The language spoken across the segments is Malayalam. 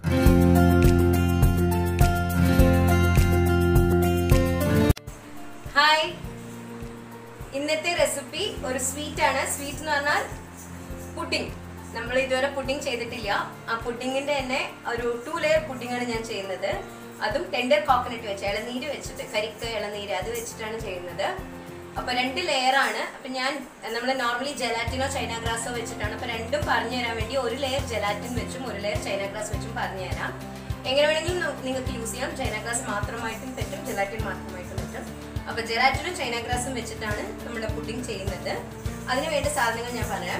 ഹായ് ഇന്നത്തെ റെസിപ്പി ഒരു സ്വീറ്റ് ആണ് സ്വീറ്റ് എന്ന് പറഞ്ഞാൽ പുഡിംഗ് നമ്മൾ ഇതുവരെ പുഡിംഗ് ചെയ്തിട്ടില്ല ആ പുഡിങ്ങിന്റെ തന്നെ ഒരു ടു ലെയർ പുഡിംഗ് ആണ് ഞാൻ ചെയ്യുന്നത് അതും ടെൻഡർ കോക്കനട്ട് വെച്ച് ഇളനീര് വെച്ചിട്ട് കരിക്ക് ഇളനീര് അത് വെച്ചിട്ടാണ് ചെയ്യുന്നത് അപ്പൊ രണ്ട് ലെയർ ആണ് അപ്പൊ ഞാൻ നമ്മൾ നോർമലി ജെലാറ്റിനോ ചൈന ഗ്രാസോ വെച്ചിട്ടാണ് അപ്പൊ രണ്ടും പറഞ്ഞു തരാൻ വേണ്ടി ഒരു ലെയർ ജെലാറ്റിൻ വെച്ചും ഒരു ലെയർ ചൈന ഗ്രാസ് വെച്ചും പറഞ്ഞു തരാം എങ്ങനെ വേണമെങ്കിലും ന- നിങ്ങൾക്ക് യൂസ് ചെയ്യാം ചൈന ഗ്രാസ് മാത്രമായിട്ടും പറ്റും ജെലാറ്റിൻ മാത്രമായിട്ടും പറ്റും അപ്പൊ ജെലാറ്റിനും ചൈന ഗ്രാസും വെച്ചിട്ടാണ് നമ്മുടെ പുഡിംഗ് ചെയ്യുന്നത് അതിന് വേണ്ട സാധനങ്ങൾ ഞാൻ പറയാം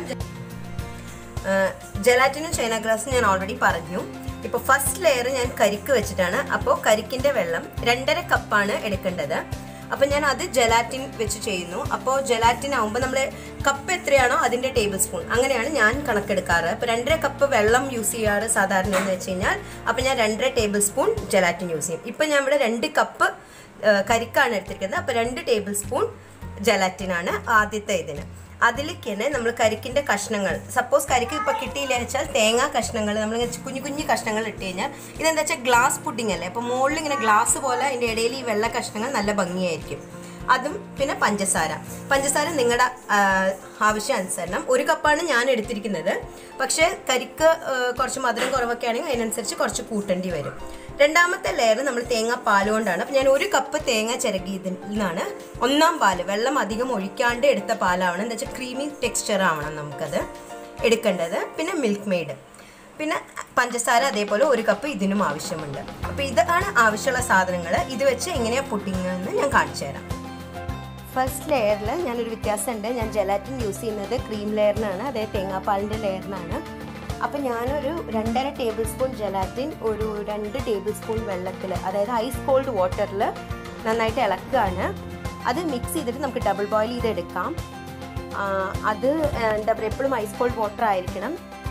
ജെലാറ്റിനും ചൈന ഗ്രാസും ഞാൻ ഓൾറെഡി പറഞ്ഞു ഇപ്പോൾ ഫസ്റ്റ് ലെയർ ഞാൻ കരിക്ക് വെച്ചിട്ടാണ് അപ്പോൾ കരിക്കിന്റെ വെള്ളം രണ്ടര കപ്പാണ് എടുക്കേണ്ടത് അപ്പോൾ ഞാൻ അത് ജെലാറ്റിൻ വെച്ച് ചെയ്യുന്നു അപ്പോൾ ജെലാറ്റിൻ ആകുമ്പോൾ നമ്മൾ കപ്പ് എത്രയാണോ അതിന്റെ ടേബിൾ സ്പൂൺ അങ്ങനെയാണ് ഞാൻ കണക്കെടുക്കാറ് അപ്പോൾ രണ്ടര കപ്പ് വെള്ളം യൂസ് ചെയ്യാറ് സാധാരണ എന്ന് വെച്ച് കഴിഞ്ഞാൽ അപ്പോൾ ഞാൻ രണ്ടര ടേബിൾ സ്പൂൺ ജെലാറ്റിൻ യൂസ് ചെയ്യും ഇപ്പം ഞാൻ ഇവിടെ രണ്ട് കപ്പ് കരിക്കാണ് എടുത്തിരിക്കുന്നത് അപ്പോൾ രണ്ട് ടേബിൾ സ്പൂൺ ജലാറ്റിനാണ് ആദ്യത്തെ ഇതിന് അതിലേക്ക് തന്നെ നമ്മൾ കരിക്കിന്റെ കഷ്ണങ്ങൾ സപ്പോസ് കരിക്ക് ഇപ്പൊ കിട്ടിയില്ല വെച്ചാൽ തേങ്ങ കഷ്ണങ്ങൾ നമ്മൾ കുഞ്ഞു കുഞ്ഞു കഷ്ണങ്ങൾ ഇട്ട് കഴിഞ്ഞാൽ ഇതെന്താ വെച്ചാൽ ഗ്ലാസ് പുഡിംഗ് അല്ലേ അപ്പോൾ മുകളിൽ ഇങ്ങനെ ഗ്ലാസ് പോലെ അതിന്റെ ഇടയിൽ ഈ വെള്ള കഷ്ണങ്ങൾ നല്ല ഭംഗിയായിരിക്കും അതും പിന്നെ പഞ്ചസാര പഞ്ചസാര നിങ്ങളുടെ ആവശ്യാനുസരണം ഒരു കപ്പാണ് ഞാൻ എടുത്തിരിക്കുന്നത് പക്ഷേ കരിക്ക് ആ, കുറച്ച് മധുരം കുറവൊക്കെ ആണെങ്കിൽ അതിനനുസരിച്ച് കുറച്ച് കൂട്ടേണ്ടി വരും രണ്ടാമത്തെ ലെയർ നമ്മൾ തേങ്ങ പാൽ കൊണ്ടാണ് അപ്പം ഞാൻ ഒരു കപ്പ് തേങ്ങ ചിരകിയതിൽ നിന്നാണ് ഒന്നാം പാല് വെള്ളം അധികം ഒഴിക്കാണ്ട് എടുത്ത പാലാവണം എന്താ വെച്ചാൽ ക്രീമി ടെക്സ്ചർ ആവണം നമുക്കത് എടുക്കേണ്ടത് പിന്നെ മിൽക്ക് മെയ്ഡ് പിന്നെ പഞ്ചസാര അതേപോലെ ഒരു കപ്പ് ഇതിനും ആവശ്യമുണ്ട് അപ്പോൾ ഇതാണ് ആവശ്യമുള്ള സാധനങ്ങൾ ഇത് വെച്ച് എങ്ങനെയാണ് പുഡിംഗ് എന്ന് ഞാൻ കാണിച്ചു തരാം ഫസ്റ്റ് ലെയറിൽ ഞാനൊരു വ്യത്യാസമുണ്ട് ഞാൻ ജെലാറ്റിൻ യൂസ് ചെയ്യുന്നത് ക്രീം ലെയറിനാണ് അതായത് തേങ്ങാപ്പാലിൻ്റെ ലെയറിനാണ് അപ്പം ഞാനൊരു രണ്ടര ടേബിൾ സ്പൂൺ ജെലാറ്റിൻ ഒരു രണ്ട് ടേബിൾ സ്പൂൺ വെള്ളത്തിൽ അതായത് ഐസ് കോൾഡ് വാട്ടറിൽ നന്നായിട്ട് ഇളക്കുകയാണ് അത് മിക്സ് ചെയ്തിട്ട് നമുക്ക് ഡബിൾ ബോയിൽ ചെയ്തെടുക്കാം ആ, അത് എന്താ പറയുക എപ്പോഴും ഐസ് കോൾഡ് വാട്ടർ ആയിരിക്കണം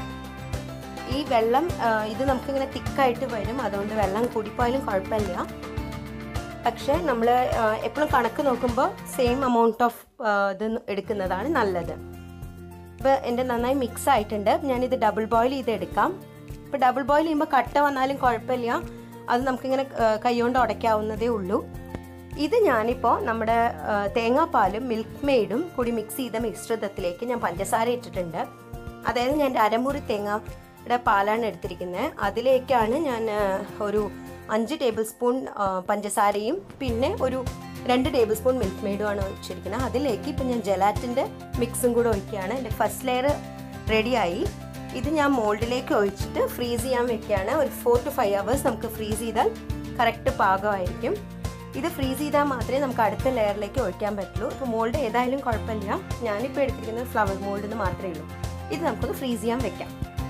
ഈ വെള്ളം ആ, ഇത് നമുക്കിങ്ങനെ തിക്കായിട്ട് വരും അതുകൊണ്ട് വെള്ളം കൂടിപ്പോയാലും കുഴപ്പമില്ല പക്ഷേ നമ്മൾ എപ്പോഴും കണക്ക് നോക്കുമ്പോൾ സെയിം എമൗണ്ട് ഓഫ് ഇത് എടുക്കുന്നതാണ് നല്ലത് ഇപ്പോൾ എൻ്റെ നന്നായി മിക്സ് ആയിട്ടുണ്ട് ഞാനിത് ഡബിൾ ബോയിൽ ചെയ്ത് എടുക്കാം ഇപ്പോൾ ഡബിൾ ബോയിൽ ചെയ്യുമ്പോൾ കട്ട വന്നാലും കുഴപ്പമില്ല അത് നമുക്കിങ്ങനെ ആ, കൈകൊണ്ട് ഉടയ്ക്കാവുന്നതേ ഉള്ളൂ ഇത് ഞാനിപ്പോൾ നമ്മുടെ ആ, തേങ്ങാപ്പാലും മിൽക്ക് മെയ്ഡും കൂടി മിക്സ് ചെയ്ത മിശ്രിതത്തിലേക്ക് ഞാൻ പഞ്ചസാര ഇട്ടിട്ടുണ്ട് അതായത് ഞാൻ അരമുറി തേങ്ങയുടെ പാലാണ് എടുത്തിരിക്കുന്നത് അതിലേക്കാണ് ഞാൻ ആ, ഒരു അഞ്ച് ടേബിൾ സ്പൂൺ ആ, പഞ്ചസാരയും പിന്നെ ഒരു രണ്ട് ടേബിൾ സ്പൂൺ മിൽക്ക് മെയ്ഡുമാണ് ഒഴിച്ചിരിക്കുന്നത് അതിലേക്ക് ഇപ്പം ഞാൻ ജലാറ്റിൻ്റെ മിക്സും കൂടെ ഒഴിക്കുകയാണ് എൻ്റെ ഫസ്റ്റ് ലെയർ റെഡിയായി ഇത് ഞാൻ മോൾഡിലേക്ക് ഒഴിച്ചിട്ട് ഫ്രീസ് ചെയ്യാൻ വെക്കുകയാണ് ഒരു ഫോർ ടു ഫൈവ് അവേഴ്സ് നമുക്ക് ഫ്രീസ് ചെയ്താൽ കറക്റ്റ് പാകമായിരിക്കും ഇത് ഫ്രീസ് ചെയ്താൽ മാത്രമേ നമുക്ക് അടുത്ത ലെയറിലേക്ക് ഒഴിക്കാൻ പറ്റുള്ളൂ ഇപ്പോൾ മോൾഡ് ഏതായാലും കുഴപ്പമില്ല ഞാനിപ്പോൾ എടുത്തിരിക്കുന്നത് ഫ്ലവർ മോൾഡ് എന്ന് മാത്രമേ ഉള്ളൂ ഇത് നമുക്കൊന്ന് ഫ്രീസ് ചെയ്യാൻ വെക്കാം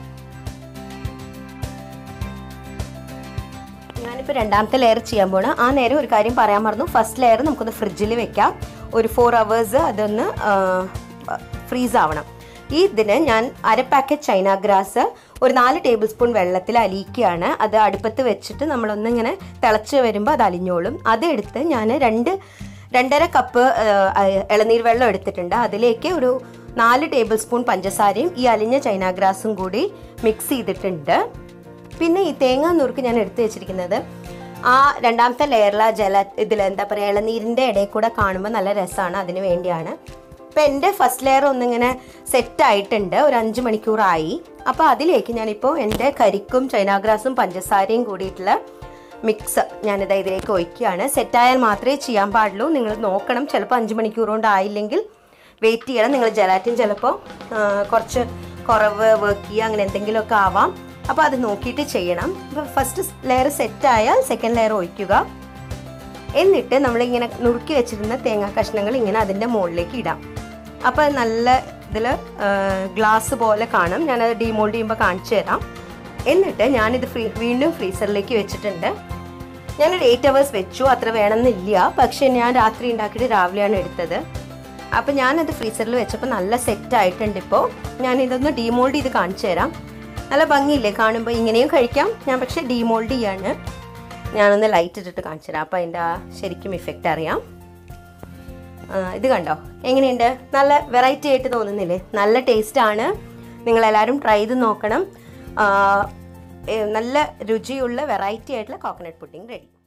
ഞാനിപ്പോൾ രണ്ടാമത്തെ ലെയർ ചെയ്യാൻ പോണ് ആ നേരം ഒരു കാര്യം പറയാൻ മറന്നു ഫസ്റ്റ് ലെയർ നമുക്കൊന്ന് ഫ്രിഡ്ജിൽ വെക്കാം ഒരു ഫോർ അവേഴ്സ് അതൊന്ന് ഫ്രീസ് ആവണം ഈ ഇതിന് ഞാൻ അര പാക്കറ്റ് ചൈന ഗ്രാസ് ഒരു നാല് ടേബിൾ സ്പൂൺ വെള്ളത്തിൽ അലിയിക്കുകയാണ് അത് അടുപ്പത്ത് വെച്ചിട്ട് നമ്മളൊന്നിങ്ങനെ തിളച്ച് വരുമ്പോൾ അത് അലിഞ്ഞോളും അതെടുത്ത് ഞാൻ രണ്ട് രണ്ടര കപ്പ് ഇളനീർ വെള്ളം എടുത്തിട്ടുണ്ട് അതിലേക്ക് ഒരു നാല് ടേബിൾ സ്പൂൺ പഞ്ചസാരയും ഈ അലിഞ്ഞ ചൈന ഗ്രാസും കൂടി മിക്സ് ചെയ്തിട്ടുണ്ട് പിന്നെ ഈ തേങ്ങാ നുറുക്ക് ഞാൻ എടുത്തു വെച്ചിരിക്കുന്നത് ആ രണ്ടാമത്തെ ലെയറിലെ ജല ഇതിൽ എന്താ പറയുക ഇളനീരിൻ്റെ ഇടയിൽ കൂടെ കാണുമ്പോൾ നല്ല രസമാണ് അതിന് വേണ്ടിയാണ് ഇപ്പം എൻ്റെ ഫസ്റ്റ് ലെയർ ഒന്നിങ്ങനെ സെറ്റ് ആയിട്ടുണ്ട് ഒരു അഞ്ച് മണിക്കൂറായി അപ്പോൾ അതിലേക്ക് ഞാനിപ്പോൾ എൻ്റെ കരിക്കും ചൈനാഗ്രാസും പഞ്ചസാരയും കൂടിയിട്ടുള്ള മിക്സ് ഞാനിത് ഇതിലേക്ക് ഒഴിക്കുകയാണ് സെറ്റായാൽ മാത്രമേ ചെയ്യാൻ പാടുള്ളൂ നിങ്ങൾ നോക്കണം ചിലപ്പോൾ അഞ്ച് മണിക്കൂർ കൊണ്ട് ആയില്ലെങ്കിൽ വെയിറ്റ് ചെയ്യണം നിങ്ങൾ ജലാറ്റിൻ ചിലപ്പോൾ ആ, കുറച്ച് കുറവ് വർക്ക് ചെയ്യുക അങ്ങനെ എന്തെങ്കിലുമൊക്കെ ആവാം അപ്പോൾ അത് നോക്കിയിട്ട് ചെയ്യണം അപ്പോൾ ഫസ്റ്റ് ലെയർ സെറ്റ് ആയാൽ സെക്കൻഡ് ലെയർ ഒഴിക്കുക എന്നിട്ട് നമ്മളിങ്ങനെ നുറുക്കി വെച്ചിരുന്ന തേങ്ങാ കഷ്ണങ്ങൾ ഇങ്ങനെ അതിൻ്റെ മുകളിലേക്ക് ഇടാം അപ്പോൾ നല്ല ഇതിൽ ഗ്ലാസ് പോലെ കാണും ഞാനത് ഡീമോൾഡ് ചെയ്യുമ്പോൾ കാണിച്ചു തരാം എന്നിട്ട് ഞാനിത് ഫ്രീ വീണ്ടും ഫ്രീസറിലേക്ക് വെച്ചിട്ടുണ്ട് ഞാനൊരു എയ്റ്റ് അവേഴ്സ് വെച്ചു അത്ര വേണമെന്നില്ല പക്ഷേ ഞാൻ രാത്രി ഉണ്ടാക്കിയിട്ട് രാവിലെയാണ് എടുത്തത് അപ്പോൾ ഞാനത് ഫ്രീസറിൽ വെച്ചപ്പോൾ നല്ല സെറ്റ് ആയിട്ടുണ്ട് ഇപ്പോൾ ഞാനിതൊന്ന് ഡീമോൾഡ് ചെയ്ത് കാണിച്ചു തരാം നല്ല ഭംഗിയില്ലേ കാണുമ്പോൾ ഇങ്ങനെയും കഴിക്കാം ഞാൻ പക്ഷേ ഡീമോൾഡ് ചെയ്യാണ് ഞാനൊന്ന് ലൈറ്റ് ഇട്ടിട്ട് കാണിച്ചു തരാം അപ്പോൾ അതിൻ്റെ ആ ശരിക്കും ഇഫക്റ്റ് അറിയാം ആ, ഇത് കണ്ടോ എങ്ങനെയുണ്ട് നല്ല വെറൈറ്റി ആയിട്ട് തോന്നുന്നില്ലേ നല്ല ടേസ്റ്റ് ആണ് നിങ്ങളെല്ലാവരും ട്രൈ ചെയ്ത് നോക്കണം ആ, ഏ, നല്ല രുചിയുള്ള വെറൈറ്റി ആയിട്ടുള്ള കോക്കനട്ട് പുഡിംഗ് റെഡി